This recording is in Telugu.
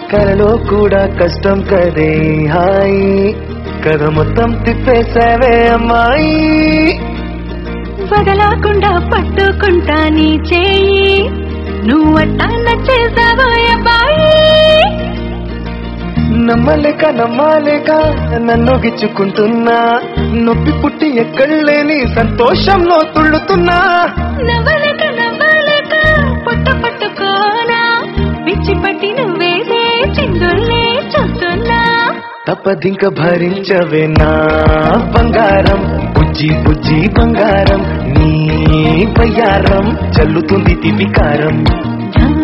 కలలో కూడా కష్టం కదే హాయి కథ మొత్తం తిప్పేసావే అమ్మాయి వదలకుండా పట్టుకుంటా నీ చేయి నువ్వట్టా నచ్చేసావో అబ్బాయి నమ్మలేక నమ్మాలేక నన్ను గిచ్చుకుంటున్నా నొప్పి పుట్టి ఎక్కడలేని సంతోషంలో తుళ్ళుతున్నా నవ్వలేక నవ్వలేక పుట్ట పట్టుకోనా పిచ్చి పట్టి నువ్వేసే చిందుల్ని చూస్తున్నా తప్పదింక భరించవే నా బంగారం బుజ్జి బుజ్జి బంగారం నీ బయ్యారం చల్లుతుంది తివికారం